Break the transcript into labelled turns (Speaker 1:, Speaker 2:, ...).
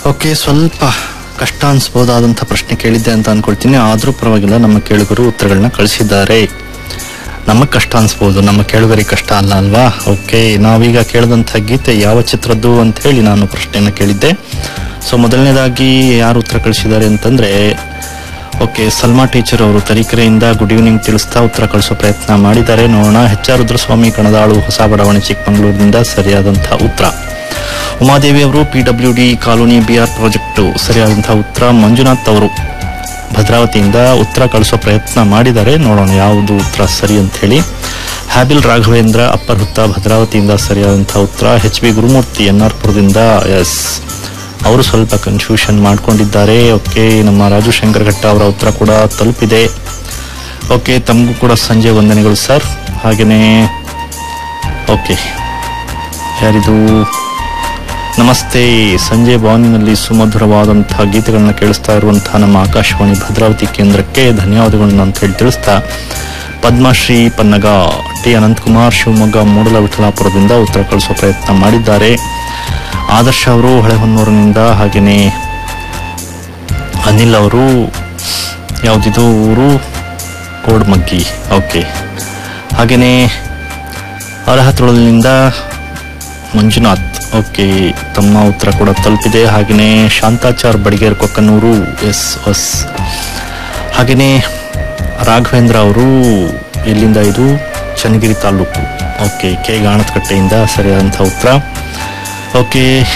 Speaker 1: okay ಸ್ವಲ್ಪ ಕಷ್ಟ ಅನ್ಸ್ಬೋದಾದಂಥ ಪ್ರಶ್ನೆ ಕೇಳಿದ್ದೆ ಅಂತ ಅನ್ಕೊಳ್ತೀನಿ ಆದ್ರೂ ಪರವಾಗಿಲ್ಲ ನಮ್ಮ ಕೇಳುಗರು ಉತ್ತರಗಳನ್ನ ಕಳಿಸಿದ್ದಾರೆ ನಮಗೆ ಕಷ್ಟ ಅನ್ಸ್ಬೋದು ನಮ್ಮ ಕೇಳುಗರಿಗೆ ಕಷ್ಟ ಅಲ್ಲ ಅಲ್ವಾ ಓಕೆ ನಾವೀಗ ಕೇಳಿದಂಥ ಗೀತೆ ಯಾವ ಚಿತ್ರದ್ದು ಅಂತ ಹೇಳಿ ನಾನು ಪ್ರಶ್ನೆಯನ್ನು ಕೇಳಿದ್ದೆ ಸೊ ಮೊದಲನೇದಾಗಿ ಯಾರು ಉತ್ತರ ಕಳಿಸಿದ್ದಾರೆ ಅಂತಂದ್ರೆ ಓಕೆ ಸಲ್ಮಾ ಟೀಚರ್ ಅವರು ತರೀಕೆರೆಯಿಂದ ಗುಡ್ ಈವ್ನಿಂಗ್ ತಿಳಿಸ್ತಾ ಉತ್ತರ ಕಳಿಸೋ ಪ್ರಯತ್ನ ಮಾಡಿದ್ದಾರೆ ನೋಡೋಣ ಎಚ್ ಆರ್ ರುದ್ರಸ್ವಾಮಿ ಕಣದಾಳು ಹೊಸ ಬಡಾವಣೆ ಚಿಕ್ಕಮಗಳೂರಿನಿಂದ ಸರಿಯಾದಂತಹ ಉತ್ತರ ಉಮಾದೇವಿ ಅವರು P W D colony B R project ಸರಿಯಾದಂತಹ ಉತ್ತರ ಮಂಜುನಾಥ್ ಅವರು ಭದ್ರಾವತಿಯಿಂದ ಉತ್ತರ ಕಳಿಸೋ ಪ್ರಯತ್ನ ಮಾಡಿದ್ದಾರೆ ನೋಡೋಣ ಯಾವುದು ಉತ್ತರ ಸರಿ ಅಂತ ಹೇಳಿ ಹ್ಯಾಬಿಲ್ ರಾಘವೇಂದ್ರ ಅಪ್ಪರ್ ಹುತ್ತ ಭದ್ರಾವತಿಯಿಂದ ಸರಿಯಾದಂತಹ ಉತ್ತರ H B Gurumurthy N R ಪುರದಿಂದ ಎಸ್ ಅವರು ಸ್ವಲ್ಪ ಕನ್ಫ್ಯೂಷನ್ ಮಾಡ್ಕೊಂಡಿದ್ದಾರೆ ಓಕೆ ನಮ್ಮ ರಾಜು ಶಂಕರ್ ಘಟ್ಟ ಅವರ ಉತ್ತರ ಕೂಡ ತಲುಪಿದೆ ಓಕೆ ತಮಗೂ ಕೂಡ ಸಂಜೆ ವಂದನೆಗಳು ಸರ್ ಹಾಗೆಯೇ ಓಕೆ ಯಾರಿದು ನಮಸ್ತೆ ಸಂಜೆ ಬಾನಿನಲ್ಲಿ ಸುಮಧುರವಾದಂತಹ ಗೀತೆಗಳನ್ನ ಕೇಳಿಸ್ತಾ ಇರುವಂತಹ ನಮ್ಮ ಆಕಾಶವಾಣಿ ಭದ್ರಾವತಿ ಕೇಂದ್ರಕ್ಕೆ ಧನ್ಯವಾದಗಳನ್ನ ಅಂತ ಹೇಳಿ ತಿಳಿಸ್ತಾ ಪದ್ಮಶ್ರೀ ಪನ್ನಗ ಟಿ ಅನಂತಕುಮಾರ್ ಶಿವಮೊಗ್ಗ ಮೂಡಲ ವಿಠಲಾಪುರದಿಂದ ಉತ್ತರ ಕಳಿಸೋ ಪ್ರಯತ್ನ ಮಾಡಿದ್ದಾರೆ ಆದರ್ಶ ಅವರು ಹಳೆಹೊನ್ನೂರಿನಿಂದ ಹಾಗೆಯೇ ಅನಿಲ್ ಅವರು ಯಾವುದಿದು ಊರು ಕೋಡ್ಮಗ್ಗಿ ಓಕೆ ಹಾಗೆಯೇ ಅರಹತೊಳಲಿನಿಂದ ಮಂಜುನಾಥ್ ಓಕೆ ತಮ್ಮ ಉತ್ತರ ಕೂಡ ತಲುಪಿದೆ ಹಾಗೆಯೇ ಶಾಂತಾಚಾರ್ ಬಡಿಗೇರ್ ಕೊಕ್ಕನೂರು ಎಸ್ ಎಸ್ ಹಾಗೆಯೇ ರಾಘವೇಂದ್ರ ಅವರು ಎಲ್ಲಿಂದ ಇದು ಚನ್ನಗಿರಿ ತಾಲೂಕು ಓಕೆ ಕೆ ಗಾಣದಕಟ್ಟೆಯಿಂದ ಸರಿಯಾದಂಥ ಉತ್ತರ ಓಕೆ